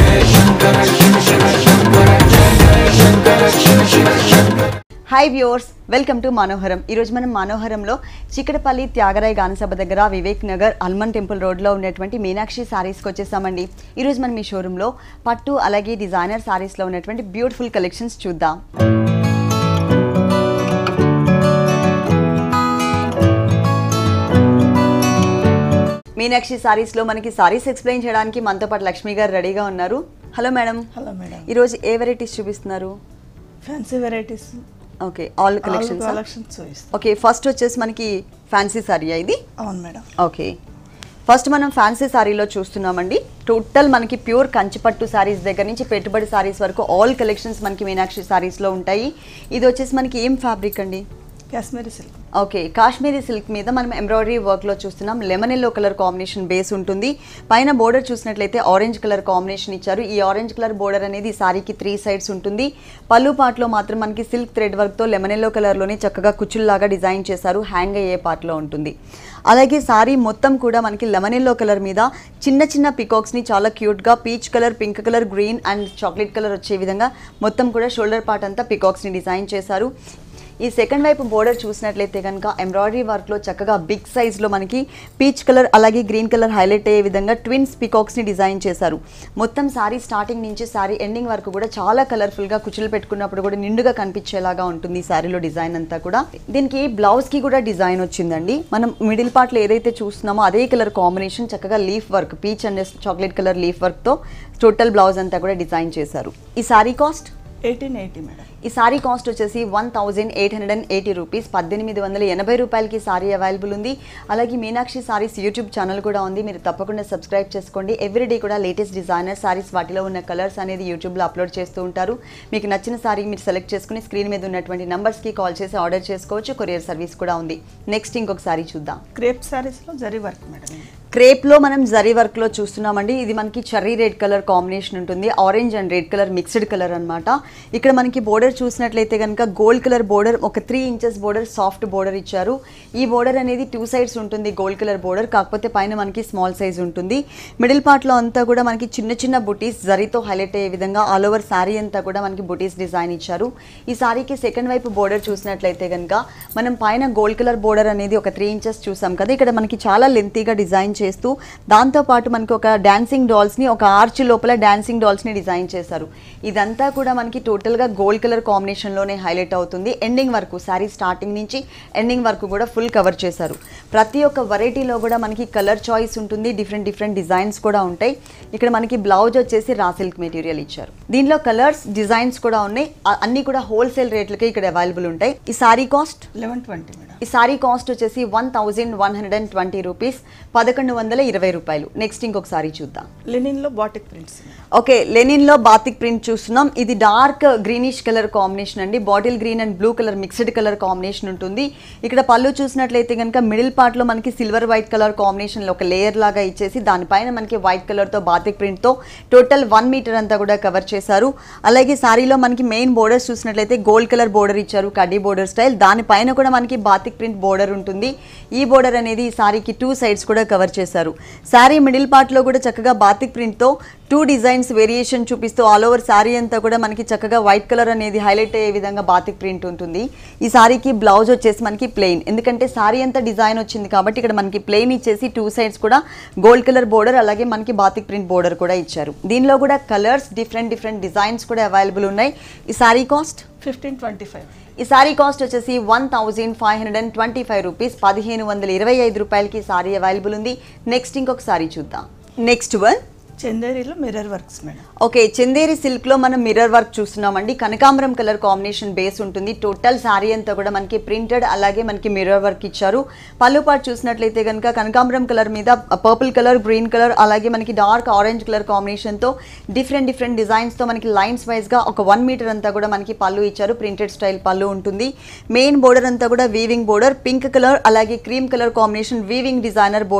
Hi viewers welcome to మనోహరం ఈరోజు మనం మనోహరంలో చిక్కడపల్లి త్యాగరాయ గానసభ దగ్గర వివేక్ నగర్ హనుమాన్ టెంపుల్ రోడ్లో ఉన్నటువంటి మీనాక్షి సారీస్కి వచ్చేసామండి ఈరోజు మనం ఈ షోరూంలో పట్టు అలాగే డిజైనర్ సారీస్లో ఉన్నటువంటి బ్యూటిఫుల్ కలెక్షన్స్ చూద్దాం మీనాక్షి సారీస్లో మనకి సారీస్ ఎక్స్ప్లెయిన్ చేయడానికి మనతో పాటు లక్ష్మి గారు రెడీగా ఉన్నారు హలో మేడం హలో మేడం ఈరోజు ఏ వెరైటీస్ చూపిస్తున్నారు fancy varieties okay all collections collections చూపిస్తాం ఓకే ఫస్ట్ వచ్చేసి మనకి ఫ్యాన్సీ సారీ ఇది అవును మేడం ఓకే ఫస్ట్ మనం ఫ్యాన్సీ సారీలో చూస్తున్నామండి టోటల్ మనకి ప్యూర్ కంచిపట్టు సారీస్ దగ్గర నుంచి పెట్టుబడి సారీస్ వరకు ఆల్ కలెక్షన్స్ మనకి మీనాక్షి సారీస్లో ఉంటాయి ఇది వచ్చేసి మనకి ఏం ఫ్యాబ్రిక్ అండి Kashmiri silk okay Kashmiri silk మీద మనం ఎంబ్రాయిడరీ వర్క్లో చూస్తున్నాం lemon yellow colour combination base ఉంటుంది పైన బోర్డర్ చూసినట్లయితే ఆరెంజ్ కలర్ కాంబినేషన్ ఇచ్చారు ఈ ఆరెంజ్ కలర్ బోర్డర్ అనేది ఈ సారీకి త్రీ సైడ్స్ ఉంటుంది పళ్ళు పార్ట్లో మాత్రం మనకి సిల్క్ థ్రెడ్ వర్క్తో లెమన్ ఎల్లో కలర్లోనే చక్కగా కుచ్చుల్లాగా డిజైన్ చేశారు హ్యాంగ్ అయ్యే పార్ట్లో ఉంటుంది అలాగే సారీ మొత్తం కూడా మనకి లెమన్ ఎల్లో కలర్ మీద చిన్న చిన్న పికాక్స్ని చాలా క్యూట్గా peach colour pink colour green and chocolate colour వచ్చే విధంగా మొత్తం కూడా షోల్డర్ పార్ట్ అంతా పికాక్స్ని డిజైన్ చేశారు ఈ సెకండ్ వైపు బోర్డర్ చూసినట్లయితే కనుక ఎంబ్రాయిడరీ వర్క్లో చక్కగా బిగ్ సైజ్లో మనకి పీచ్ కలర్ అలాగే గ్రీన్ కలర్ హైలైట్ అయ్యే విధంగా ట్విన్స్ పికాక్స్ని డిజైన్ చేశారు మొత్తం సారీ స్టార్టింగ్ నుంచి సారీ ఎండింగ్ వరకు కూడా చాలా కలర్ఫుల్గా కుచ్చులు పెట్టుకున్నప్పుడు కూడా నిండుగా కనిపించేలాగా ఉంటుంది ఈ సారీలో డిజైన్ అంతా కూడా దీనికి బ్లౌజ్కి కూడా డిజైన్ వచ్చిందండి మనం మిడిల్ పార్ట్లో ఏదైతే చూస్తున్నామో అదే కలర్ కాంబినేషన్ చక్కగా leaf work peach and chocolate colour leaf వర్క్తో టోటల్ బ్లౌజ్ అంతా కూడా డిజైన్ చేశారు ఈ sari cost eighteen eighty madam ఈ సారీ కాస్ట్ వచ్చేసి one thousand eight hundred and eighty rupees పద్దెనిమిది వందల ఎనభై రూపాయలకి సారీ అవైలబుల్ ఉంది అలాగే మీనాక్షి సారీస్ యూట్యూబ్ ఛానల్ కూడా ఉంది మీరు తప్పకుండా సబ్స్క్రైబ్ చేసుకోండి ఎవ్రీడే కూడా లేటెస్ట్ డిజైనర్ సారీస్ వాటిలో ఉన్న కలర్స్ అనేది యూట్యూబ్లో అప్లోడ్ చేస్తూ ఉంటారు మీకు నచ్చిన సారీ మీరు సెలెక్ట్ చేసుకుని స్క్రీన్ మీద ఉన్నటువంటి నంబర్స్కి కాల్ చేసి ఆర్డర్ చేసుకోవచ్చు కొరియర్ సర్వీస్ కూడా ఉంది నెక్స్ట్ ఇంకొక సారీ చూద్దాం క్రేప్ సారీస్లో జరీ వర్క్ మేడం క్రేప్లో మనం జరీ వర్క్లో చూస్తున్నామండి ఇది మనకి చెర్రీ రెడ్ కలర్ కాంబినేషన్ ఉంటుంది orange and red colour mixed colour అన్నమాట ఇక్కడ మనకి బోర్డర్ చూసినట్లయితే కనుక గోల్డ్ కలర్ బోర్డర్ ఒక three inches border soft border ఇచ్చారు ఈ బోర్డర్ అనేది టూ సైడ్స్ ఉంటుంది గోల్డ్ కలర్ బోర్డర్ కాకపోతే పైన మనకి స్మాల్ సైజ్ ఉంటుంది మిడిల్ పార్ట్లో అంతా కూడా మనకి చిన్న చిన్న బుటీస్ జరీతో హైలైట్ అయ్యే విధంగా ఆల్ ఓవర్ శారీ అంతా కూడా మనకి బుటీస్ డిజైన్ ఇచ్చారు ఈ శారీకి సెకండ్ వైపు బోర్డర్ చూసినట్లయితే కనుక మనం పైన గోల్డ్ కలర్ బోర్డర్ అనేది ఒక త్రీ ఇంచెస్ చూసాం కదా ఇక్కడ మనకి చాలా లెంతీగా డిజైన్ చేస్తూ దాంతోపాటు మనకి ఒక డాన్సింగ్ డాల్స్ని ఒక ఆర్చ్ లోపల డాన్సింగ్ డాల్స్ని డిజైన్ చేశారు ఇదంతా కూడా మనకి టోటల్గా గోల్డ్ కలర్ కాంబినేషన్లోనే హైలైట్ అవుతుంది ఎండింగ్ వరకు శారీ స్టార్టింగ్ నుంచి ఎండింగ్ వరకు కూడా ఫుల్ కవర్ చేశారు ప్రతి ఒక్క వెరైటీలో కూడా మనకి కలర్ చాయిస్ ఉంటుంది డిఫరెంట్ డిఫరెంట్ డిజైన్స్ కూడా ఉంటాయి ఇక్కడ మనకి బ్లౌజ్ వచ్చేసి రా సిల్క్ మెటీరియల్ ఇచ్చారు దీనిలో కలర్స్ డిజైన్స్ కూడా ఉన్నాయి ఆ- అన్ని కూడా హోల్సేల్ రేట్లకి ఇక్కడ అవైలబుల్ ఉంటాయి ఈ sari cost eleven twenty madam ఈ సారీ కాస్ట్ వచ్చేసి one thousand one hundred and twenty rupees పదకొండు వందల ఇరవై రూపాయలు నెక్స్ట్ ఇంకొక సారీ చూద్దాం లెనిన్లో బాటిక్ ప్రింట్స్ ఓకే లెనిన్లో బాతిక్ ప్రింట్ చూస్తున్నాం ఇది డార్క్ గ్రీనిష్ కలర్ కాంబినేషన్ అండి bottle green and blue colour mixed colour combination ఉంటుంది ఇక్కడ పళ్ళు చూసినట్లయితే కనుక మిడిల్ పార్ట్లో మనకి సిల్వర్ వైట్ కలర్ కాంబినేషన్లో ఒక లేయర్ లాగా ఇచ్చేసి దానిపైన మనకి వైట్ కలర్తో బాతిక్ ప్రింట్తో టోటల్ వన్ మీటర్ అంతా కూడా కవర్ చేశారు అలాగే సారీలో మనకి మెయిన్ బోర్డర్స్ చూసినట్లయితే గోల్డ్ కలర్ బోర్డర్ ఇచ్చారు కడ్డీ బోర్డర్ స్టైల్ దానిపైన కూడా మనకి బాతిక్ ప్రింట్ బోర్డర్ ఉంటుంది ఈ బోర్డర్ అనేది ఈ సారీకి టూ సైడ్స్ కూడా కవర్ చేశారు శారీ మిడిల్ పార్ట్లో కూడా చక్కగా బాతిక్ ప్రింట్తో టూ డిజైన్స్ వేరియేషన్ చూపిస్తూ ఆల్ ఓవర్ శారీ అంతా కూడా మనకి చక్కగా వైట్ కలర్ అనేది హైలైట్ అయ్యే విధంగా బాతిక్ ప్రింట్ ఉంటుంది ఈ సారీకి బ్లౌజ్ వచ్చేసి మనకి ప్లెయిన్ ఎందుకంటే సారీ అంతా డిజైన్ వచ్చింది కాబట్టి ఇక్కడ మనకి ప్లెయిన్ ఇచ్చేసి టూ సైడ్స్ కూడా గోల్డ్ కలర్ బోర్డర్ అలాగే మనకి బాతిక్ ప్రింట్ బోర్డర్ కూడా ఇచ్చారు దీనిలో కూడా కలర్స్ డిఫరెంట్ డిఫరెంట్ డిజైన్స్ కూడా అవైలబుల్ ఉన్నాయి ఈ sari cost fifteen twenty five ఈ సారీ కాస్ట్ వచ్చేసి one thousand five hundred and twenty five rupees పదిహేను వందల ఇరవై ఐదు రూపాయలకి సారీ అవైలబుల్ ఉంది నెక్స్ట్ ఇంకొక సారీ చూద్దాం నెక్స్ట్ వన్ చందేరిలో mirror works madam okay Chanderi silk లో మనం మిర్రర్ వర్క్ చూస్తున్నామండి కనకాంబరం కలర్ కాంబినేషన్ బేస్ ఉంటుంది టోటల్ శారీ అంతా కూడా మనకి ప్రింటెడ్ అలాగే మనకి మిర్రర్ వర్క్ ఇచ్చారు పళ్ళు పాటు చూసినట్లయితే కనుక కనకాంబరం కలర్ మీద పర్పుల్ కలర్ గ్రీన్ కలర్ అలాగే మనకి డార్క్ ఆరెంజ్ కలర్ కాంబినేషన్ తో డిఫరెంట్ డిఫరెంట్ డిజైన్స్ తో మనకి లైన్స్ వైజ్ గా ఒక వన్ మీటర్ అంతా కూడా మనకి పళ్ళు ఇచ్చారు ప్రింటెడ్ స్టైల్ పళ్ళు ఉంటుంది మెయిన్ బోర్డర్ అంతా కూడా వీవింగ్ బోర్డర్ పింక్ కలర్ అలాగే cream colour combination weaving designer border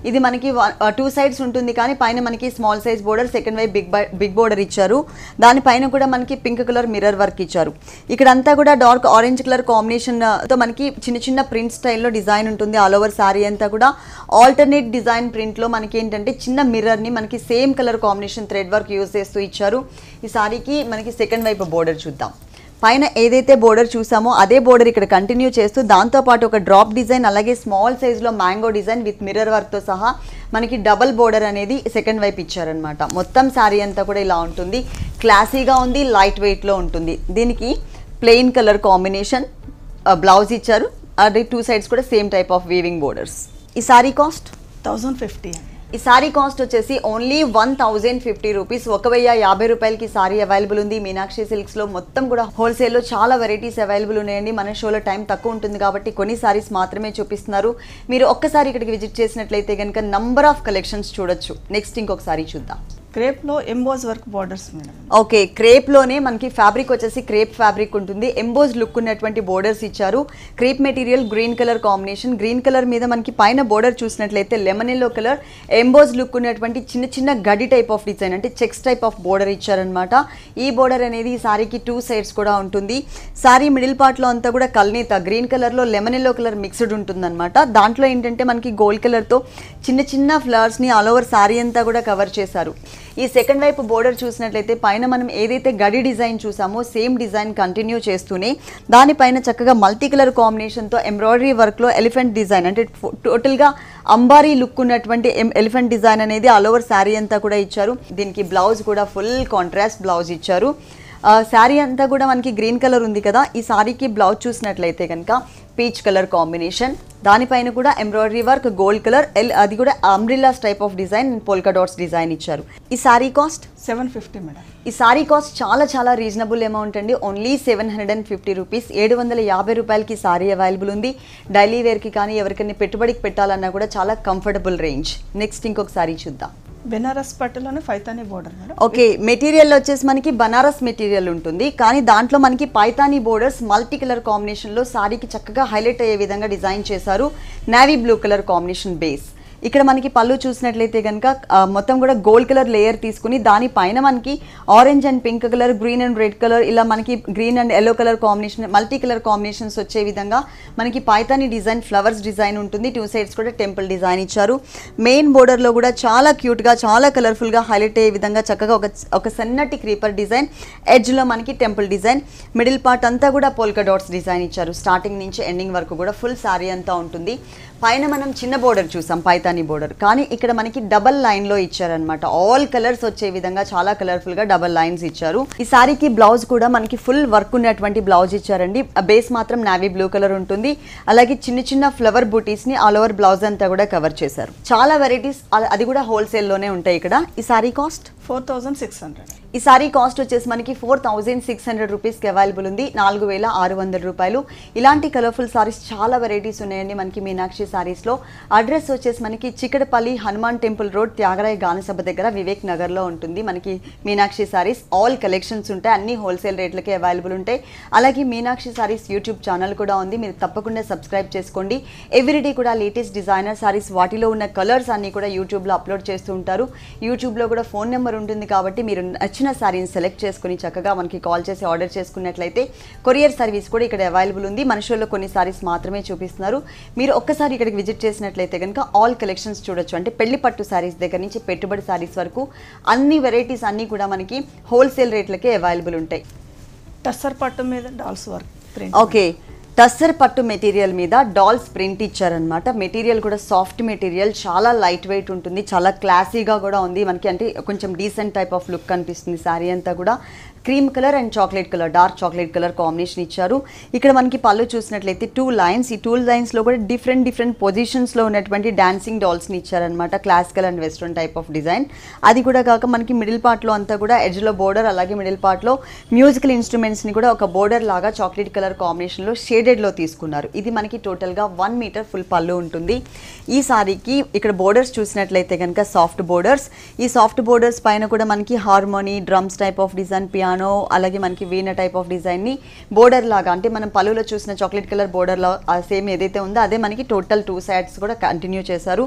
ఇది మనకి టూ సైడ్స్ ఉంటుంది కానీ పైన మనకి స్మాల్ సైజ్ బోర్డర్ సెకండ్ వైపు బిగ్ బిగ్ బోర్డర్ ఇచ్చారు దానిపైన కూడా మనకి పింక్ కలర్ మిర్రర్ వర్క్ ఇచ్చారు ఇక్కడ అంతా కూడా డార్క్ ఆరెంజ్ కలర్ కాంబినేషన్ తో మనకి చిన్న చిన్న ప్రింట్ స్టైల్లో డిజైన్ ఉంటుంది ఆల్ ఓవర్ శారీ అంతా కూడా ఆల్టర్నేట్ డిజైన్ ప్రింట్లో మనకి ఏంటంటే చిన్న మిర్రర్ని మనకి same colour combination thread work use చేస్తూ ఇచ్చారు ఈ శారీకి మనకి సెకండ్ వైపు బోర్డర్ చూద్దాం పైన ఏదైతే బోర్డర్ చూసామో అదే బోర్డర్ ఇక్కడ కంటిన్యూ చేస్తూ దాంతోపాటు ఒక డ్రాప్ డిజైన్ అలాగే స్మాల్ సైజ్లో మ్యాంగో డిజైన్ విత్ మిర్రర్ వర్క్తో సహా మనకి డబల్ బోర్డర్ అనేది సెకండ్ వైపు ఇచ్చారనమాట మొత్తం శారీ అంతా కూడా ఇలా ఉంటుంది క్లాసీగా ఉంది లైట్ వెయిట్లో ఉంటుంది దీనికి ప్లెయిన్ కలర్ కాంబినేషన్ బ్లౌజ్ ఇచ్చారు అది టూ సైడ్స్ కూడా same type of weaving borders ఈ శారీ కాస్ట్ థౌజండ్ ఫిఫ్టీ ఈ సారీ కాస్ట్ వచ్చేసి only one thousand fifty rupees ఒక వెయ్యి యాభై రూపాయలకి సారీ అవైలబుల్ ఉంది మీనాక్షి సిల్క్స్లో మొత్తం కూడా హోల్సేల్లో చాలా వెరైటీస్ అవైలబుల్ ఉన్నాయండి మన షోలో టైం తక్కువ ఉంటుంది కాబట్టి కొన్ని సారీస్ మాత్రమే చూపిస్తున్నారు మీరు ఒక్కసారి ఇక్కడికి విజిట్ చేసినట్లయితే కనుక నంబర్ ఆఫ్ కలెక్షన్స్ చూడొచ్చు నెక్స్ట్ ఇంకొక సారీ చూద్దాం క్రేప్లో emboss work borders madam okay క్రేప్లోనే మనకి ఫ్యాబ్రిక్ వచ్చేసి క్రేప్ ఫ్యాబ్రిక్ ఉంటుంది ఎంబోజ్ లుక్ ఉన్నటువంటి బోర్డర్స్ ఇచ్చారు crepe material green colour combination green colour మీద మనకి పైన బోర్డర్ చూసినట్లయితే lemon yellow colour emboss look ఉన్నటువంటి చిన్న చిన్న గడి టైప్ ఆఫ్ డిజైన్ అంటే చెక్స్ టైప్ ఆఫ్ బోర్డర్ ఇచ్చారనమాట ఈ బోర్డర్ అనేది ఈ సారీకి టూ సైడ్స్ కూడా ఉంటుంది సారీ మిడిల్ పార్ట్లో అంతా కూడా కల్నేత గ్రీన్ కలర్లో లెమన్ ఎల్లో కలర్ మిక్స్డ్ ఉంటుందన్నమాట దాంట్లో ఏంటంటే మనకి గోల్డ్ కలర్తో చిన్న చిన్న ఫ్లవర్స్ని ఆల్ ఓవర్ సారీ అంతా కూడా కవర్ చేశారు ఈ సెకండ్ వైపు బోర్డర్ చూసినట్లయితే పైన మనం ఏదైతే గడి డిజైన్ చూసామో సేమ్ డిజైన్ కంటిన్యూ చేస్తూనే దానిపైన చక్కగా మల్టీ కలర్ కాంబినేషన్తో ఎంబ్రాయిడరీ వర్క్లో ఎలిఫెంట్ డిజైన్ అంటే టోటల్గా అంబారీ లుక్ ఉన్నటువంటి ఎలిఫెంట్ డిజైన్ అనేది ఆల్ ఓవర్ శారీ అంతా కూడా ఇచ్చారు దీనికి బ్లౌజ్ కూడా ఫుల్ కాంట్రాస్ట్ బ్లౌజ్ ఇచ్చారు శారీ అంతా కూడా మనకి గ్రీన్ కలర్ ఉంది కదా ఈ శారీకి బ్లౌజ్ చూసినట్లయితే కనుక పీచ్ కలర్ కాంబినేషన్ దానిపైన కూడా ఎంబ్రాయిడరీ వర్క్ గోల్డ్ కలర్ ఎల్ అది కూడా umbrellas type of design polka dots design ఇచ్చారు ఈ sari cost seven fifty madam ఈ సారీ కాస్ట్ చాలా చాలా రీజనబుల్ అమౌంట్ అండి only seven hundred and fifty rupees ఏడు వందల యాభై రూపాయలకి సారీ అవైలబుల్ ఉంది డైలీ వేర్కి కానీ ఎవరికైనా పెట్టుబడికి పెట్టాలన్నా కూడా చాలా కంఫర్టబుల్ రేంజ్ నెక్స్ట్ ఇంకొక సారీ చూద్దాం బెనారస్ పట్టులోనే Paithani border madam okay material వచ్చేసి మనకి బనారస్ మెటీరియల్ ఉంటుంది కానీ దాంట్లో మనకి పైతానీ బోర్డర్స్ మల్టీ కలర్ కాంబినేషన్లో సారీకి చక్కగా హైలైట్ అయ్యే విధంగా డిజైన్ చేశారు navy blue colour combination base ఇక్కడ మనకి పళ్ళు చూసినట్లయితే కనుక ఆ, మొత్తం కూడా గోల్డ్ కలర్ లేయర్ తీసుకుని దానిపైన మనకి orange and pink colour green and red colour ఇలా మనకి green and yellow colour combination multi colour combinations వచ్చే విధంగా మనకి పైతాని డిజైన్ ఫ్లవర్స్ డిజైన్ ఉంటుంది టూ సైడ్స్ కూడా టెంపుల్ డిజైన్ ఇచ్చారు మెయిన్ బోర్డర్లో కూడా చాలా క్యూట్గా చాలా కలర్ఫుల్గా హైలైట్ అయ్యే విధంగా చక్కగా ఒక ఒక సన్నటి క్రీపర్ డిజైన్ ఎడ్జ్లో మనకి టెంపుల్ డిజైన్ మిడిల్ పార్ట్ అంతా కూడా పోల్కా డాట్స్ డిజైన్ ఇచ్చారు స్టార్టింగ్ నుంచి ఎండింగ్ వరకు కూడా ఫుల్ శారీ అంతా ఉంటుంది పైన మనం చిన్న బోర్డర్ చూసాం పైతాని బోర్డర్ కానీ ఇక్కడ మనకి డబల్ లైన్ లో ఇచ్చారనమాట ఆల్ కలర్స్ వచ్చే విధంగా చాలా కలర్ఫుల్ గా డబల్ లైన్స్ ఇచ్చారు ఈ సారీకి బ్లౌజ్ కూడా మనకి ఫుల్ వర్క్ ఉన్నటువంటి బ్లౌజ్ ఇచ్చారండి బేస్ మాత్రం నావీ బ్లూ కలర్ ఉంటుంది అలాగే చిన్న చిన్న ఫ్లవర్ బూటీస్ ని ఆల్ ఓవర్ బ్లౌజ్ అంతా కూడా కవర్ చేశారు చాలా వెరైటీస్ అది కూడా హోల్సేల్ లోనే ఉంటాయి ఇక్కడ ఈ sari cost four thousand six hundred ఈ సారీ కాస్ట్ వచ్చేసి మనకి ఫోర్ థౌజండ్ సిక్స్ హండ్రెడ్ రూపీస్కి అవైలబుల్ ఉంది నాలుగు వేల ఆరు వందల రూపాయలు ఇలాంటి కలర్ఫుల్ సారీస్ చాలా వెరైటీస్ ఉన్నాయండి మనకి మీనాక్షి సారీస్లో అడ్రస్ వచ్చేసి మనకి చిక్కడపల్లి హనుమాన్ టెంపుల్ రోడ్ త్యాగరాయ గానసభ దగ్గర వివేక్ నగర్లో ఉంటుంది మనకి మీనాక్షి సారీస్ ఆల్ కలెక్షన్స్ ఉంటాయి అన్ని హోల్సేల్ రేట్లకే అవైలబుల్ ఉంటాయి అలాగే మీనాక్షి సారీస్ యూట్యూబ్ ఛానల్ కూడా ఉంది మీరు తప్పకుండా సబ్స్క్రైబ్ చేసుకోండి ఎవ్రీడే కూడా లేటెస్ట్ డిజైనర్ సారీస్ వాటిలో ఉన్న కలర్స్ అన్ని కూడా యూట్యూబ్లో అప్లోడ్ చేస్తూ ఉంటారు యూట్యూబ్లో కూడా ఫోన్ నెంబర్ ఉంటుంది కాబట్టి మీరు నచ్చిన సారీని సెలెక్ట్ చేసుకుని చక్కగా మనకి కాల్ చేసి ఆర్డర్ చేసుకున్నట్లయితే కొరియర్ సర్వీస్ కూడా ఇక్కడ అవైలబుల్ ఉంది మన షోలో కొన్ని సారీస్ మాత్రమే చూపిస్తున్నారు మీరు ఒక్కసారి ఇక్కడికి విజిట్ చేసినట్లయితే కనుక ఆల్ కలెక్షన్స్ చూడొచ్చు అంటే పెళ్లి పట్టు సారీస్ దగ్గర నుంచి పెట్టుబడి సారీస్ వరకు అన్ని వెరైటీస్ అన్నీ కూడా మనకి హోల్సేల్ రేట్లకే అవైలబుల్ ఉంటాయి టస్సర్ పట్టు మీద dolls work print okay tussar పట్టు మెటీరియల్ మీద డాల్స్ ప్రింట్ ఇచ్చారనమాట మెటీరియల్ కూడా సాఫ్ట్ మెటీరియల్ చాలా లైట్ వెయిట్ ఉంటుంది చాలా క్లాసీగా కూడా ఉంది మనకి అంటే కొంచెం డీసెంట్ టైప్ ఆఫ్ లుక్ కనిపిస్తుంది శారీ అంతా కూడా cream colour and chocolate colour dark chocolate colour combination ఇచ్చారు ఇక్కడ మనకి పళ్ళు చూసినట్లయితే టూ లైన్స్ ఈ టూ లైన్స్లో కూడా డిఫరెంట్ డిఫరెంట్ పొజిషన్స్లో ఉన్నటువంటి డాన్సింగ్ డాల్స్ని ఇచ్చారనమాట classical and western type of design అది కూడా కాక మనకి మిడిల్ పార్ట్లో అంతా కూడా ఎడ్జ్లో బోర్డర్ అలాగే మిడిల్ పార్ట్లో మ్యూజికల్ ఇన్స్ట్రుమెంట్స్ని కూడా ఒక బోర్డర్ లాగా చాక్లెట్ కలర్ కాంబినేషన్లో షేడెడ్లో తీసుకున్నారు ఇది మనకి టోటల్గా వన్ మీటర్ ఫుల్ పళ్ళు ఉంటుంది ఈ సారీకి ఇక్కడ బోర్డర్స్ చూసినట్లయితే కనుక సాఫ్ట్ బోర్డర్స్ ఈ సాఫ్ట్ బోర్డర్స్ పైన కూడా మనకి harmony drums type of design piano అలాగే మనకి వీణ టైప్ ఆఫ్ డిజైన్ని బోర్డర్ లాగా అంటే మనం పళ్ళులో చూసిన చాక్లెట్ కలర్ బోర్డర్లో సేమ్ ఏదైతే ఉందో అదే మనకి టోటల్ టూ సైడ్స్ కూడా కంటిన్యూ చేశారు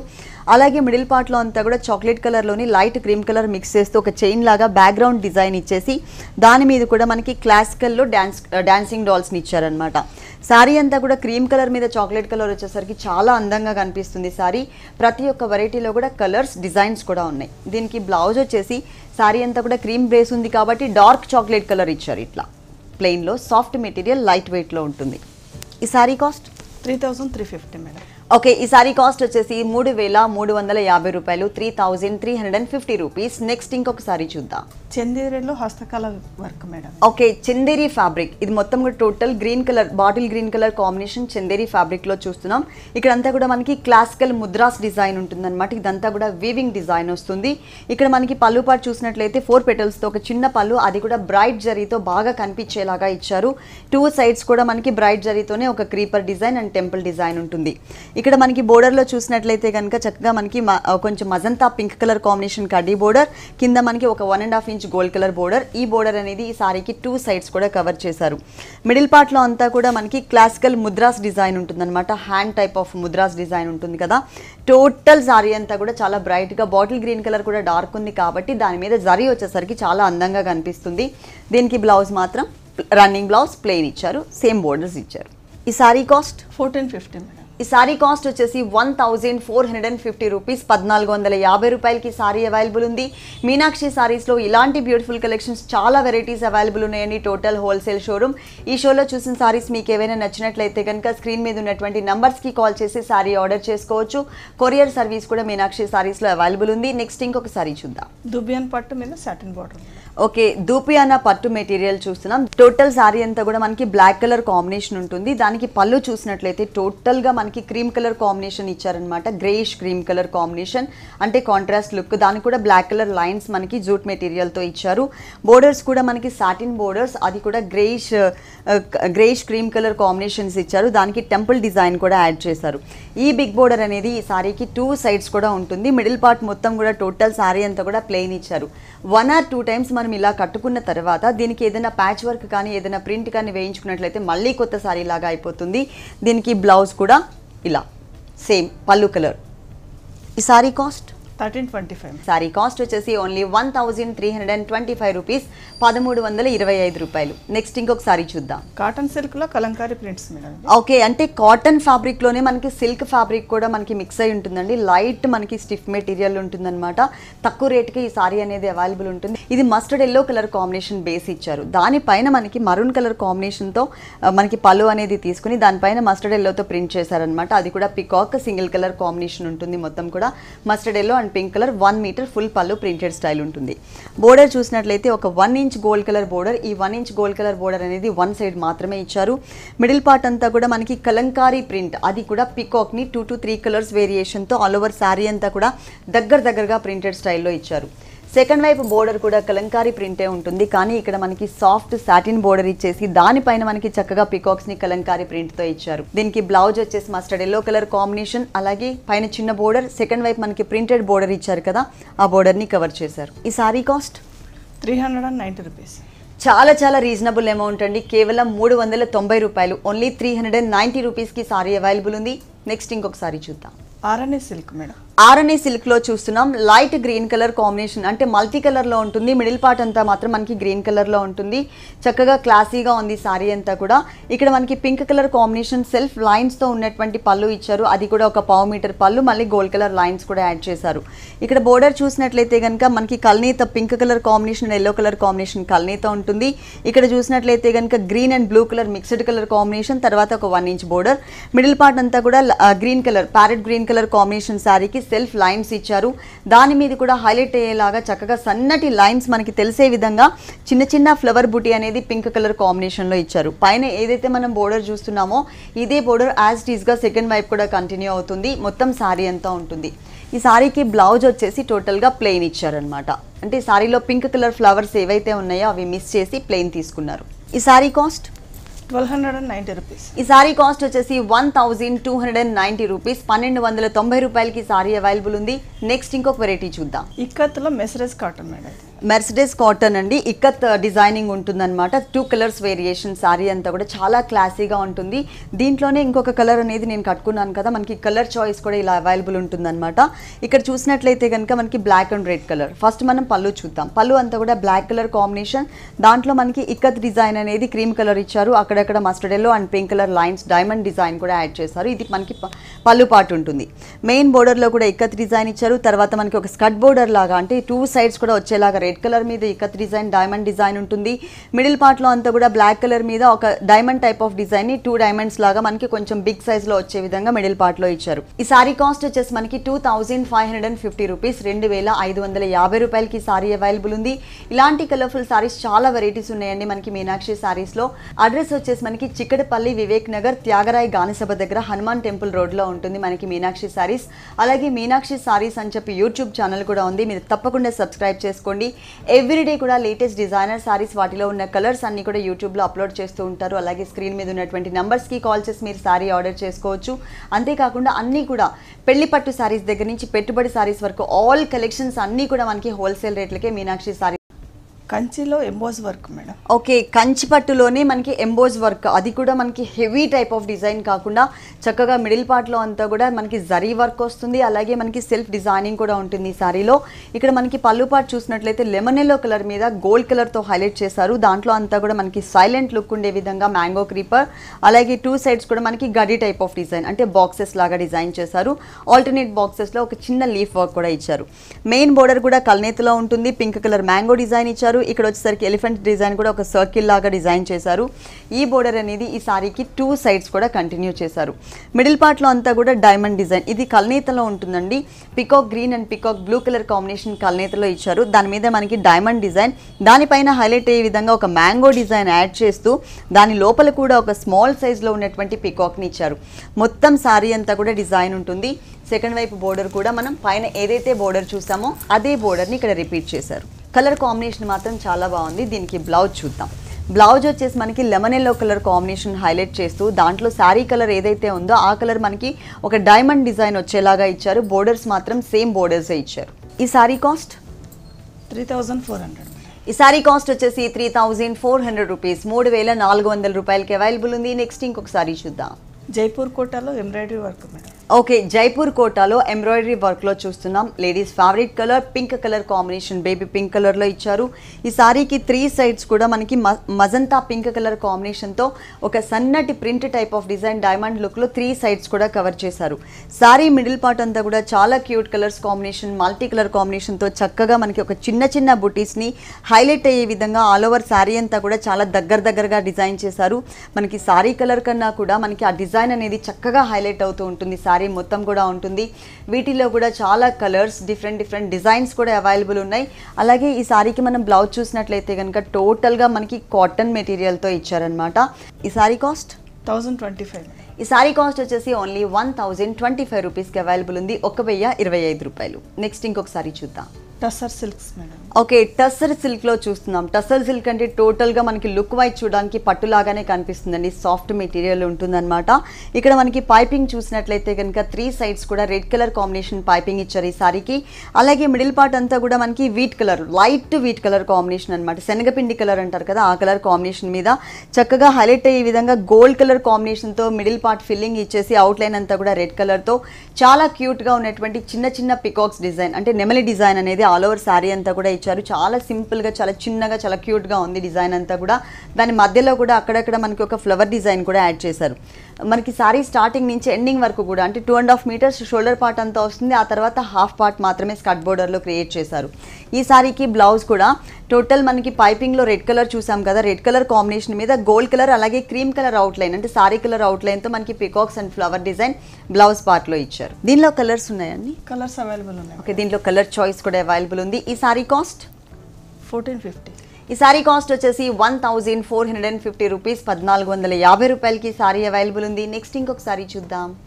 అలాగే మిడిల్ పార్ట్లో అంతా కూడా చాక్లెట్ కలర్లోని లైట్ క్రీమ్ కలర్ మిక్స్ చేస్తూ ఒక చైన్ లాగా బ్యాక్గ్రౌండ్ డిజైన్ ఇచ్చేసి దాని మీద కూడా మనకి క్లాసికల్లో డాన్స్ డాన్సింగ్ డాల్స్ని ఇచ్చారనమాట శారీ అంతా కూడా క్రీమ్ కలర్ మీద చాక్లెట్ కలర్ వచ్చేసరికి చాలా అందంగా కనిపిస్తుంది శారీ ప్రతి ఒక్క వెరైటీలో కూడా కలర్స్ డిజైన్స్ కూడా ఉన్నాయి దీనికి బ్లౌజ్ వచ్చేసి శారీ అంతా కూడా క్రీమ్ బేస్ ఉంది కాబట్టి డార్క్ చాక్లెట్ కలర్ ఇచ్చారు ఇట్లా ప్లెయిన్లో సాఫ్ట్ మెటీరియల్ లైట్ వెయిట్లో ఉంటుంది ఈ sari cost three thousand three fifty madam okay ఈ సారీ కాస్ట్ వచ్చేసి మూడు వేల మూడు వందల యాభై రూపాయలు three thousand three hundred and fifty rupees next ఇంకొక సారీ చూద్దాం చందేరిలో హస్తకళ work madam okay Chanderi fabric ఇది మొత్తం కూడా total green colour bottle green colour combination Chanderi fabric లో చూస్తున్నాం ఇక్కడ అంతా కూడా మనకి క్లాసికల్ ముద్రాస్ డిజైన్ ఉంటుందన్నమాట ఇదంతా కూడా వీవింగ్ డిజైన్ వస్తుంది ఇక్కడ మనకి పళ్ళు పాటు చూసినట్లయితే ఫోర్ పెటల్స్ తో ఒక చిన్న పళ్ళు అది కూడా బ్రైట్ జరీతో బాగా కనిపించేలాగా ఇచ్చారు టూ సైడ్స్ కూడా మనకి బ్రైట్ జరీతోనే ఒక creeper design and temple design ఉంటుంది ఇక్కడ మనకి border లో చూసినట్లయితే కనుక చక్కగా మనకి మ- కొంచెం మజంతా పింక్ కలర్ కాంబినేషన్ కడ్డీ బోర్డర్ కింద మనకి ఒక one and half inch gold colour border ఈ బోర్డర్ అనేది ఈ సారీకి టూ సైడ్స్ కూడా కవర్ చేశారు మిడిల్ పార్ట్లో అంతా కూడా మనకి క్లాసికల్ ముద్రాస్ డిజైన్ ఉంటుందన్నమాట hand type of mudras design ఉంటుంది కదా టోటల్ సారీ అంతా కూడా చాలా బ్రైట్గా బాటిల్ గ్రీన్ కలర్ కూడా డార్క్ ఉంది కాబట్టి దాని మీద జరీ వచ్చేసరికి చాలా అందంగా కనిపిస్తుంది దీనికి బ్లౌజ్ మాత్రం రన్నింగ్ బ్లౌజ్ ప్లెయిన్ ఇచ్చారు సేమ్ బోర్డర్స్ ఇచ్చారు ఈ sari cost fourteen fifty madam ఈ సారీ కాస్ట్ వచ్చేసి one thousand four hundred and fifty rupees పద్నాలుగు వందల యాభై రూపాయలకి సారీ అవైలబుల్ ఉంది మీనాక్షి సారీస్లో ఇలాంటి బ్యూటిఫుల్ కలెక్షన్స్ చాలా వెరైటీస్ అవైలబుల్ ఉన్నాయండి టోటల్ హోల్సేల్ షోరూమ్ ఈ షోలో చూసిన సారీస్ మీకు ఏవైనా నచ్చినట్లయితే కనుక స్క్రీన్ మీద ఉన్నటువంటి నంబర్స్కి కాల్ చేసి సారీ ఆర్డర్ చేసుకోవచ్చు కొరియర్ సర్వీస్ కూడా మీనాక్షి సారీస్లో అవైలబుల్ ఉంది నెక్స్ట్ ఇంకొక సారీ చూద్దాం దుబియన్ పట్టు మీద సాటిన్ బార్డర్ మేడం ఓకే దూపియానా పట్టు మెటీరియల్ చూస్తున్నాం టోటల్ సారీ అంతా కూడా మనకి బ్లాక్ కలర్ కాంబినేషన్ ఉంటుంది దానికి పళ్ళు చూసినట్లయితే టోటల్ గా మనకి క్రీమ్ కలర్ కాంబినేషన్ ఇచ్చారనమాట గ్రేయిష్ క్రీమ్ కలర్ కాంబినేషన్ అంటే కాంట్రాస్ట్ లుక్ దానికి కూడా బ్లాక్ కలర్ లైన్స్ మనకి జూట్ మెటీరియల్ తో ఇచ్చారు బోర్డర్స్ కూడా మనకి సాటిన్ బోర్డర్స్ అది కూడా greyish greyish cream colour combinations ఇచ్చారు దానికి టెంపుల్ డిజైన్ కూడా యాడ్ చేశారు ఈ బిగ్ బోర్డర్ అనేది ఈ సారీకి టూ సైడ్స్ కూడా ఉంటుంది మిడిల్ పార్ట్ మొత్తం కూడా టోటల్ సారీ అంతా కూడా ప్లెయిన్ ఇచ్చారు వన్ ఆర్ టూ టైమ్స్ మనం ఇలా కట్టుకున్న తర్వాత దీనికి ఏదైనా ప్యాచ్ వర్క్ కానీ ఏదైనా ప్రింట్ కానీ వేయించుకున్నట్లయితే మళ్ళీ కొత్త సారీ లాగా అయిపోతుంది దీనికి బ్లౌజ్ కూడా ఇలా సేమ్ పళ్ళు కలర్ ఈ sari cost thirteen twenty five sari cost వచ్చేసి only one thousand three hundred and twenty five rupees పదమూడు వందల ఇరవై ఐదు రూపాయలు నెక్స్ట్ ఇంకొక సారీ చూద్దాం కాటన్ సిల్క్లో కలంకారీ ప్రింట్స్ మేడం ఇది. ఓకే అంటే కాటన్ ఫ్యాబ్రిక్ లోనే మనకి సిల్క్ ఫ్యాబ్రిక్ కూడా మనకి మిక్స్ అయి ఉంటుందండి లైట్ మనకి స్టిఫ్ మెటీరియల్ ఉంటుందన్నమాట తక్కువ రేట్కి ఈ సారీ అనేది అవైలబుల్ ఉంటుంది ఇది mustard yellow colour combination base ఇచ్చారు దానిపైన మనకి మరూన్ కలర్ కాంబినేషన్తో మనకి పళ్ళు అనేది తీసుకుని దానిపైన మస్టర్డ్ ఎల్లోతో ప్రింట్ చేశారనమాట అది కూడా పికాక్ సింగిల్ కలర్ కాంబినేషన్ ఉంటుంది మొత్తం కూడా mustard yellow and pink colour one metre full పళ్ళు ప్రింటెడ్ స్టైల్ ఉంటుంది బోర్డర్ చూసినట్లయితే ఒక one inch gold colour border ఈ one inch gold colour border అనేది వన్ సైడ్ మాత్రమే ఇచ్చారు మిడిల్ పార్ట్ అంతా కూడా మనకి కలంకారీ ప్రింట్ అది కూడా పికాక్ ని టూ టు త్రీ కలర్స్ వేరియేషన్తో ఆల్ ఓవర్ శారీ అంతా కూడా దగ్గర దగ్గరగా ప్రింటెడ్ స్టైల్లో ఇచ్చారు సెకండ్ వైపు బోర్డర్ కూడా కలంకారీ ప్రింటే ఉంటుంది కానీ ఇక్కడ మనకి సాఫ్ట్ సాటిన్ బోర్డర్ ఇచ్చేసి దానిపైన మనకి చక్కగా పికాక్స్ ని కలంకారీ ప్రింట్ తో ఇచ్చారు దీనికి బ్లౌజ్ వచ్చేసి మస్టర్డ్ ఎల్లో కలర్ కాంబినేషన్ అలాగే పైన చిన్న బోర్డర్ సెకండ్ వైపు మనకి ప్రింటెడ్ బోర్డర్ ఇచ్చారు కదా ఆ బోర్డర్ ని కవర్ చేశారు ఈ sari cost three hundred and ninety rupees చాలా చాలా రీజనబుల్ అమౌంట్ అండి కేవలం మూడు వందల తొంభై రూపాయలు only three hundred and ninety రూపీస్కి సారీ అవైలబుల్ ఉంది నెక్స్ట్ ఇంకొక సారీ చూద్దాం RNA silk madam RNA silk లో చూస్తున్నాం లైట్ గ్రీన్ కలర్ కాంబినేషన్ అంటే మల్టీ కలర్ లో ఉంటుంది మిడిల్ పార్ట్ అంతా మాత్రం మనకి గ్రీన్ కలర్ లో ఉంటుంది చక్కగా క్లాసీగా ఉంది సారీ అంతా కూడా ఇక్కడ మనకి pink colour combination self lines తో ఉన్నటువంటి పళ్ళు ఇచ్చారు అది కూడా ఒక పావు మీటర్ పళ్ళు మళ్ళీ గోల్డ్ కలర్ లైన్స్ కూడా యాడ్ చేశారు ఇక్కడ బోర్డర్ చూసినట్లయితే కనుక మనకి కల్నీత pink colour combination yellow colour combination కల్నీత ఉంటుంది ఇక్కడ చూసినట్లయితే కనుక green and blue colour mixed colour combination తర్వాత ఒక one inch border middle part అంతా కూడా green colour parrot green colour combination శారీకి సెల్ఫ్ లైన్స్ ఇచ్చారు దాని మీద కూడా హైలైట్ అయ్యేలాగా చక్కగా సన్నటి లైన్స్ మనకి తెలిసే విధంగా చిన్న చిన్న ఫ్లవర్ బుటీ అనేది పింక్ కలర్ కాంబినేషన్లో ఇచ్చారు పైన ఏదైతే మనం బోర్డర్ చూస్తున్నామో ఇదే బోర్డర్ యాజ్ టీస్గా సెకండ్ వైపు కూడా కంటిన్యూ అవుతుంది మొత్తం శారీ అంతా ఉంటుంది ఈ శారీకి బ్లౌజ్ వచ్చేసి టోటల్గా ప్లెయిన్ ఇచ్చారనమాట అంటే ఈ శారీలో పింక్ కలర్ ఫ్లవర్స్ ఏవైతే ఉన్నాయో అవి మిస్ చేసి ప్లెయిన్ తీసుకున్నారు ఈ sari cost twelve hundred and ninety rupees ఈ సారీ కాస్ట్ వచ్చేసి one thousand two hundred and ninety rupees పన్నెండు వందల తొంభై రూపాయలకి సారీ అవైలబుల్ ఉంది నెక్స్ట్ ఇంకొక వెరైటీ చూద్దాం ఇక్కత్లో మెసరేజ్ కాటన్ మేడం ఇది మెర్సిడెస్ కాటన్ అండి ఇక్కత్ డిజైనింగ్ ఉంటుందన్నమాట టూ కలర్స్ వేరియేషన్ శారీ అంతా కూడా చాలా క్లాసీగా ఉంటుంది దీంట్లోనే ఇంకొక కలర్ అనేది నేను కట్టుకున్నాను కదా మనకి కలర్ చాయిస్ కూడా ఇలా అవైలబుల్ ఉంటుందన్నమాట ఇక్కడ చూసినట్లయితే కనుక మనకి black and red colour first మనం పళ్ళు చూద్దాం పళ్ళు అంతా కూడా బ్లాక్ కలర్ కాంబినేషన్ దాంట్లో మనకి ఇక్కత్ డిజైన్ అనేది క్రీమ్ కలర్ ఇచ్చారు అక్కడక్కడ mustard yellow and pink colour lines diamond design కూడా యాడ్ చేశారు ఇది మనకి ప- పళ్ళు పాటు ఉంటుంది మెయిన్ బోర్డర్లో కూడా ఇక్కత్ డిజైన్ ఇచ్చారు తర్వాత మనకి ఒక స్కట్ బోర్డర్ లాగా అంటే టూ సైడ్స్ కూడా వచ్చేలాగా రెడ్ కలర్ మీద ఇక్కత్ డిజైన్ డైమండ్ డిజైన్ ఉంటుంది మిడిల్ పార్ట్లో అంతా కూడా బ్లాక్ కలర్ మీద ఒక డైమండ్ టైప్ ఆఫ్ డిజైన్ ని టూ డైమండ్స్ లాగా మనకి కొంచెం బిగ్ సైజ్ లో వచ్చే విధంగా మిడిల్ పార్ట్ లో ఇచ్చారు ఈ సారీ కాస్ట్ వచ్చేసి మనకి two thousand five hundred and fifty rupees రెండు వేల ఐదు వందల యాభై రూపాయలకి సారీ అవైలబుల్ ఉంది ఇలాంటి కలర్ఫుల్ సారీస్ చాలా వెరైటీస్ ఉన్నాయండి మనకి మీనాక్షి సారీస్ లో అడ్రస్ వచ్చేసి మనకి చిక్కడపల్లి వివేక్ నగర్ త్యాగరాయ్ గానసభ దగ్గర హనుమాన్ టెంపుల్ రోడ్ లో ఉంటుంది మనకి మీనాక్షి సారీస్ అలాగే మీనాక్షి సారీస్ అని చెప్పి యూట్యూబ్ ఛానల్ కూడా ఉంది మీరు తప్పకుండా సబ్స్క్రైబ్ చేసుకోండి ఎవ్రీడే కూడా లేటెస్ట్ డిజైనర్ సారీస్ వాటిలో ఉన్న కలర్స్ అన్ని కూడా యూట్యూబ్లో అప్లోడ్ చేస్తూ ఉంటారు అలాగే స్క్రీన్ మీద ఉన్నటువంటి నంబర్స్కి కాల్ చేసి మీరు సారీ ఆర్డర్ చేసుకోవచ్చు అంతేకాకుండా అన్నీ కూడా పెళ్లి పట్టు సారీస్ దగ్గర నుంచి పెట్టుబడి సారీస్ వరకు ఆల్ కలెక్షన్స్ అన్నీ కూడా మనకి హోల్సేల్ రేట్లకే మీనాక్షి సారీ కంచిలో emboss work madam okay Kanchi పట్టులోనే మనకి ఎంబోజ్ వర్క్ అది కూడా మనకి హెవీ టైప్ ఆఫ్ డిజైన్ కాకుండా చక్కగా మిడిల్ పార్ట్లో అంతా కూడా మనకి జరీ వర్క్ వస్తుంది అలాగే మనకి సెల్ఫ్ డిజైనింగ్ కూడా ఉంటుంది ఈ సారీలో ఇక్కడ మనకి పళ్ళు పార్ట్ చూసినట్లయితే లెమన్ ఎల్లో కలర్ మీద గోల్డ్ కలర్తో హైలైట్ చేశారు దాంట్లో అంతా కూడా మనకి సైలెంట్ లుక్ ఉండే విధంగా మ్యాంగో క్రీపర్ అలాగే టూ సైడ్స్ కూడా మనకి గడి టైప్ ఆఫ్ డిజైన్ అంటే బాక్సెస్ లాగా డిజైన్ చేశారు ఆల్టర్నేట్ బాక్సెస్లో ఒక చిన్న లీఫ్ వర్క్ కూడా ఇచ్చారు మెయిన్ బోర్డర్ కూడా కల్నేతలో ఉంటుంది పింక్ కలర్ మ్యాంగో డిజైన్ ఇచ్చారు ఇక్కడ వచ్చేసరికి ఎలిఫెంట్ డిజైన్ కూడా ఒక సర్కిల్ లాగా డిజైన్ చేశారు ఈ బోర్డర్ అనేది ఈ సారీకి టూ సైడ్స్ కూడా కంటిన్యూ చేశారు మిడిల్ పార్ట్లో అంతా కూడా డైమండ్ డిజైన్ ఇది కల్నేతలో ఉంటుందండి peacock green and peacock blue colour combination కల్నేతలో ఇచ్చారు దాని మీద మనకి డైమండ్ డిజైన్ దానిపైన హైలైట్ అయ్యే విధంగా ఒక మ్యాంగో డిజైన్ యాడ్ చేస్తూ దాని లోపల కూడా ఒక స్మాల్ సైజ్లో ఉన్నటువంటి పికాక్ని ఇచ్చారు మొత్తం సారీ అంతా కూడా డిజైన్ ఉంటుంది సెకండ్ వైపు బోర్డర్ కూడా మనం పైన ఏదైతే బోర్డర్ చూసామో అదే బోర్డర్ని ఇక్కడ రిపీట్ చేశారు కలర్ కాంబినేషన్ మాత్రం చాలా బాగుంది దీనికి బ్లౌజ్ చూద్దాం బ్లౌజ్ వచ్చేసి మనకి lemon yellow colour combination highlight చేస్తూ దాంట్లో శారీ కలర్ ఏదైతే ఉందో ఆ కలర్ మనకి ఒక డైమండ్ డిజైన్ వచ్చేలాగా ఇచ్చారు బోర్డర్స్ మాత్రం సేమ్ బోర్డర్సే ఇచ్చారు ఈ sari cost three thousand four hundred madam ఈ సారీ కాస్ట్ వచ్చేసి three thousand four hundred rupees మూడు వేల నాలుగు వందల రూపాయలకి అవైలబుల్ ఉంది నెక్స్ట్ ఇంకొక సారీ చూద్దాం జైపూర్ కోటాలో embroidery work madam okay Jaipur కోటాలో ఎంబ్రాయిడరీ వర్క్లో చూస్తున్నాం ladies favourite colour pink colour combination baby pink కలర్లో ఇచ్చారు ఈ సారీకి త్రీ సైడ్స్ కూడా మనకి మ- మజంతా పింక్ కలర్ కాంబినేషన్తో ఒక సన్నటి print type of design diamond లుక్లో త్రీ సైడ్స్ కూడా కవర్ చేశారు సారీ మిడిల్ పార్ట్ అంతా కూడా చాలా cute colours combination multi colour కాంబినేషన్తో చక్కగా మనకి ఒక చిన్న చిన్న బుటీస్ని హైలైట్ అయ్యే విధంగా ఆల్ ఓవర్ శారీ అంతా కూడా చాలా దగ్గర దగ్గరగా డిజైన్ చేశారు మనకి సారీ కలర్ కన్నా కూడా మనకి ఆ డిజైన్ అనేది చక్కగా హైలైట్ అవుతూ ఉంటుంది సారీ మొత్తం కూడా ఉంటుంది వీటిలో కూడా చాలా కలర్స్ డిఫరెంట్ డిఫరెంట్ డిజైన్స్ కూడా అవైలబుల్ ఉన్నాయి అలాగే ఈ సారీకి మనం బ్లౌజ్ చూసినట్లయితే కనుక టోటల్గా మనకి కాటన్ మెటీరియల్తో ఇచ్చారనమాట ఈ sari cost thousand twenty five madam ఈ సారీ కాస్ట్ వచ్చేసి only one thousand twenty five రూపీస్కి అవైలబుల్ ఉంది ఒక వెయ్యి ఇరవై ఐదు రూపాయలు నెక్స్ట్ ఇంకొక సారీ చూద్దాం tussar silks madam okay tussar సిల్క్లో చూస్తున్నాం టస్సర్ సిల్క్ అంటే టోటల్గా మనకి లుక్ వైజ్ చూడడానికి పట్టులాగానే కనిపిస్తుందండి సాఫ్ట్ మెటీరియల్ ఉంటుందన్నమాట ఇక్కడ మనకి పైపింగ్ చూసినట్లయితే కనుక త్రీ సైడ్స్ కూడా రెడ్ కలర్ కాంబినేషన్ పైపింగ్ ఇచ్చారు ఈ సారీకి అలాగే మిడిల్ పార్ట్ అంతా కూడా మనకి wheat colour light wheat colour combination అనమాట శనగపిండి కలర్ అంటారు కదా ఆ కలర్ కాంబినేషన్ మీద చక్కగా హైలైట్ అయ్యే విధంగా గోల్డ్ కలర్ కాంబినేషన్తో మిడిల్ పార్ట్ ఫిల్లింగ్ ఇచ్చేసి అవుట్లైన్ అంతా కూడా రెడ్ కలర్తో చాలా క్యూట్గా ఉన్నటువంటి చిన్న చిన్న పికాక్స్ డిజైన్ అంటే నెమలి డిజైన్ అనేది ఆల్ ఓవర్ శారీ అంతా కూడా ఇచ్చారు చాలా సింపుల్గా చాలా చిన్నగా చాలా క్యూట్గా ఉంది డిజైన్ అంతా కూడా దాని మధ్యలో కూడా అక్కడక్కడ మనకి ఒక ఫ్లవర్ డిజైన్ కూడా యాడ్ చేశారు మనకి శారీ స్టార్టింగ్ నుంచి ఎండింగ్ వరకు కూడా అంటే two and half metres shoulder part అంతా వస్తుంది ఆ తర్వాత హాఫ్ పార్ట్ మాత్రమే స్కట్ బోర్డర్లో క్రియేట్ చేశారు ఈ సారీకి బ్లౌజ్ కూడా టోటల్ మనకి పైపింగ్లో రెడ్ కలర్ చూసాం కదా రెడ్ కలర్ కాంబినేషన్ మీద గోల్డ్ కలర్ అలాగే క్రీమ్ కలర్ అవుట్లైన్ అంటే సారీ కలర్ అవుట్లైన్తో మనకి peacocks and flower design blouse పార్ట్లో ఇచ్చారు దీనిలో కలర్స్ ఉన్నాయండి కలర్స్ అవైలబుల్ ఉన్నాయి ఓకే దీంట్లో కలర్ చాయిస్ కూడా అవైలబుల్ ఉంది ఈ సారీ కాస్ట్ ఫోర్టీన్ ఫిఫ్టీ ఈ సారీ కాస్ట్ వచ్చేసి one thousand four hundred and fifty rupees పద్నాలుగు వందల యాభై రూపాయలకి సారీ అవైలబుల్ ఉంది నెక్స్ట్ ఇంకొక సారీ చూద్దాం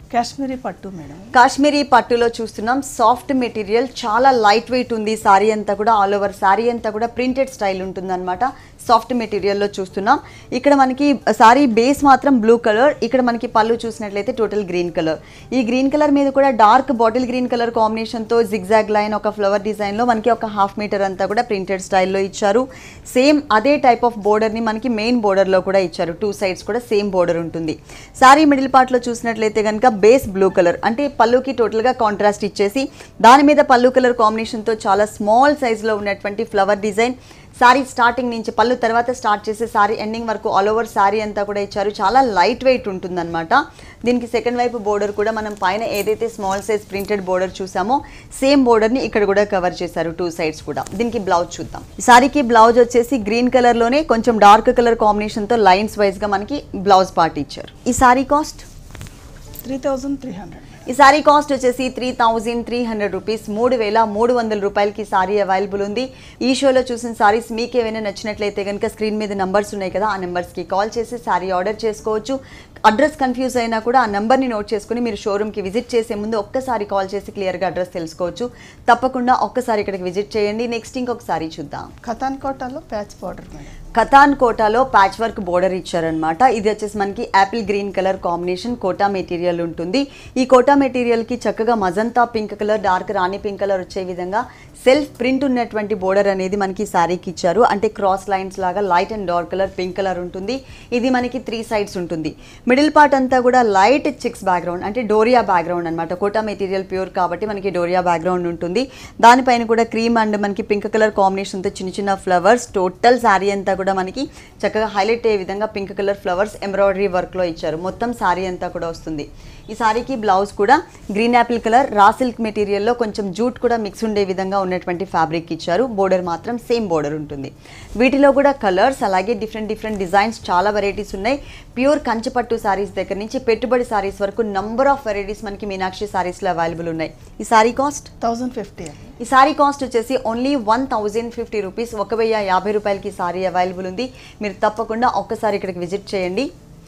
కాశ్మీరీ పట్టు మేడం కాశ్మీరీ పట్టులో చూస్తున్నాం సాఫ్ట్ మెటీరియల్ చాలా లైట్ వెయిట్ ఉంది సారీ అంతా కూడా ఆల్ ఓవర్ సారీ అంతా కూడా ప్రింటెడ్ స్టైల్ ఉంటుందన్నమాట సాఫ్ట్ మెటీరియల్లో చూస్తున్నాం ఇక్కడ మనకి సారీ బేస్ మాత్రం బ్లూ కలర్ ఇక్కడ మనకి పళ్ళు చూసినట్లయితే టోటల్ గ్రీన్ కలర్ ఈ గ్రీన్ కలర్ మీద కూడా డార్క్ బాటిల్ గ్రీన్ కలర్ కాంబినేషన్తో జిగ్జాగ్ లైన్ ఒక ఫ్లవర్ డిజైన్లో మనకి ఒక హాఫ్ మీటర్ అంతా కూడా ప్రింటెడ్ స్టైల్లో ఇచ్చారు సేమ్ అదే టైప్ ఆఫ్ బోర్డర్ని మనకి మెయిన్ బోర్డర్లో కూడా ఇచ్చారు టూ సైడ్స్ కూడా సేమ్ బోర్డర్ ఉంటుంది సారీ మిడిల్ పార్ట్లో చూసినట్లయితే కనుక బేస్ బ్లూ కలర్ అంటే పళ్ళుకి టోటల్గా కాంట్రాస్ట్ ఇచ్చేసి దాని మీద పళ్ళు కలర్ కాంబినేషన్తో చాలా స్మాల్ సైజులో ఉన్నటువంటి ఫ్లవర్ డిజైన్ సారీ స్టార్టింగ్ నుంచి పళ్ళు తర్వాత స్టార్ట్ చేసి సారీ ఎండింగ్ వరకు ఆల్ ఓవర్ సారీ అంతా కూడా ఇచ్చారు చాలా లైట్ వెయిట్ ఉంటుందన్నమాట దీనికి సెకండ్ వైపు బోర్డర్ కూడా మనం పైన ఏదైతే స్మాల్ సైజ్ ప్రింటెడ్ బోర్డర్ చూసామో సేమ్ బోర్డర్ని ఇక్కడ కూడా కవర్ చేశారు టూ సైడ్స్ కూడా దీనికి బ్లౌజ్ చూద్దాం ఈ సారీకి బ్లౌజ్ వచ్చేసి గ్రీన్ కలర్లోనే కొంచెం డార్క్ కలర్ కాంబినేషన్తో లైన్స్ వైజ్గా మనకి బ్లౌజ్ పార్ట్ ఇచ్చారు ఈ sari cost three thousand three hundred ఈ సారీ కాస్ట్ వచ్చేసి three thousand three hundred rupees మూడు వేల మూడు వందల రూపాయలకి సారీ అవైలబుల్ ఉంది ఈ షోలో చూసిన సారీస్ మీకు ఏమైనా నచ్చినట్లయితే కనుక స్క్రీన్ మీద నంబర్స్ ఉన్నాయి కదా ఆ నెంబర్స్కి కాల్ చేసి సారీ ఆర్డర్ చేసుకోవచ్చు అడ్రస్ కన్ఫ్యూజ్ అయినా కూడా ఆ నెంబర్ని నోట్ చేసుకుని మీరు షోరూమ్కి విజిట్ చేసే ముందు ఒక్కసారి కాల్ చేసి క్లియర్గా అడ్రస్ తెలుసుకోవచ్చు తప్పకుండా ఒక్కసారి ఇక్కడికి విజిట్ చేయండి నెక్స్ట్ ఇంకొకసారి చూద్దాం కథాన్ కోటాలో ప్యాచ్ బార్డర్ మేడం కథాన్ కోటాలో ప్యాచ్ వర్క్ బోర్డర్ ఇచ్చారనమాట ఇది వచ్చేసి మనకి apple green colour combination Kota material ఉంటుంది ఈ కోటా మెటీరియల్కి చక్కగా magenta pink colour dark rani pink colour వచ్చే విధంగా సెల్ఫ్ ప్రింట్ ఉన్నటువంటి బోర్డర్ అనేది మనకి శారీకి ఇచ్చారు అంటే క్రాస్ లైన్స్ లాగా light and dark colour pink colour ఉంటుంది ఇది మనకి త్రీ సైడ్స్ ఉంటుంది మిడిల్ పార్ట్ అంతా కూడా లైట్ చిక్స్ బ్యాక్గ్రౌండ్ అంటే డోరియా బ్యాక్గ్రౌండ్ అనమాట కోటా మెటీరియల్ ప్యూర్ కాబట్టి మనకి డోరియా బ్యాక్గ్రౌండ్ ఉంటుంది దానిపైన కూడా క్రీమ్ అండ్ మనకి పింక్ కలర్ కాంబినేషన్తో చిన్న చిన్న ఫ్లవర్స్ టోటల్ శారీ అంతా కూడా మనకి చక్కగా హైలైట్ అయ్యే విధంగా పింక్ కలర్ ఫ్లవర్స్ ఎంబ్రాయిడరీ వర్క్లో ఇచ్చారు మొత్తం శారీ అంతా కూడా వస్తుంది ఈ శారీకి బ్లౌజ్ కూడా green apple colour raw silk మెటీరియల్లో కొంచెం జూట్ కూడా మిక్స్ ఉండే విధంగా ఉన్నటువంటి ఫ్యాబ్రిక్ ఇచ్చారు బోర్డర్ మాత్రం సేమ్ బోర్డర్ ఉంటుంది వీటిలో కూడా కలర్స్ అలాగే డిఫరెంట్ డిఫరెంట్ డిజైన్స్ చాలా వెరైటీస్ ఉన్నాయి ప్యూర్ కంచిపట్టు శారీస్ దగ్గర నుంచి పెట్టుబడి శారీస్ వరకు నంబర్ ఆఫ్ వెరైటీస్ మనకి మీనాక్షి శారీస్లో అవైలబుల్ ఉన్నాయి ఈ శారీ కాస్ట్ థౌజండ్ ఫిఫ్టీ ఈ సారీ కాస్ట్ వచ్చేసి only one thousand fifty rupees ఒక వెయ్యి యాభై రూపాయలకి సారీ అవైలబుల్ ఉంది మీరు తప్పకుండా ఒక్కసారి ఇక్కడికి విజిట్ చేయండి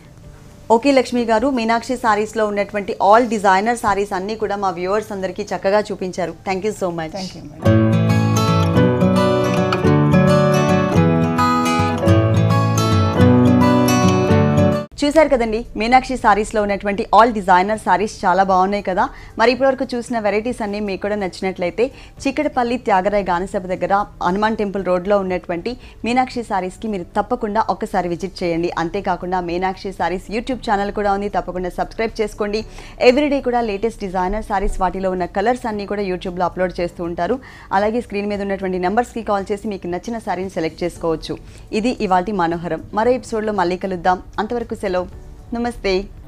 ఓకే లక్ష్మి గారు మీనాక్షి సారీస్లో ఉన్నటువంటి ఆల్ డిజైనర్ సారీస్ అన్నీ కూడా మా వ్యూవర్స్ అందరికీ చక్కగా చూపించారు thank you so much thank you madam చూశారు కదండి మీనాక్షి సారీస్లో ఉన్నటువంటి ఆల్ డిజైనర్ సారీస్ చాలా బాగున్నాయి కదా మరి ఇప్పటివరకు చూసిన వెరైటీస్ అన్నీ మీకు కూడా నచ్చినట్లయితే చిక్కడపల్లి త్యాగరాయ గానసభ దగ్గర హనుమాన్ టెంపుల్ రోడ్లో ఉన్నటువంటి మీనాక్షి సారీస్కి మీరు తప్పకుండా ఒక్కసారి విజిట్ చేయండి అంతేకాకుండా మీనాక్షి సారీస్ యూట్యూబ్ ఛానల్ కూడా ఉంది తప్పకుండా సబ్స్క్రైబ్ చేసుకోండి ఎవ్రీడే కూడా లేటెస్ట్ డిజైనర్ సారీస్ వాటిలో ఉన్న కలర్స్ అన్నీ కూడా యూట్యూబ్లో అప్లోడ్ చేస్తూ ఉంటారు అలాగే స్క్రీన్ మీద ఉన్నటువంటి నెంబర్స్కి కాల్ చేసి మీకు నచ్చిన సారీని సెలెక్ట్ చేసుకోవచ్చు ఇది ఇవాటి మనోహరం మరో ఎపిసోడ్లో మళ్ళీ కలుద్దాం అంతవరకు సెలవు నమస్తే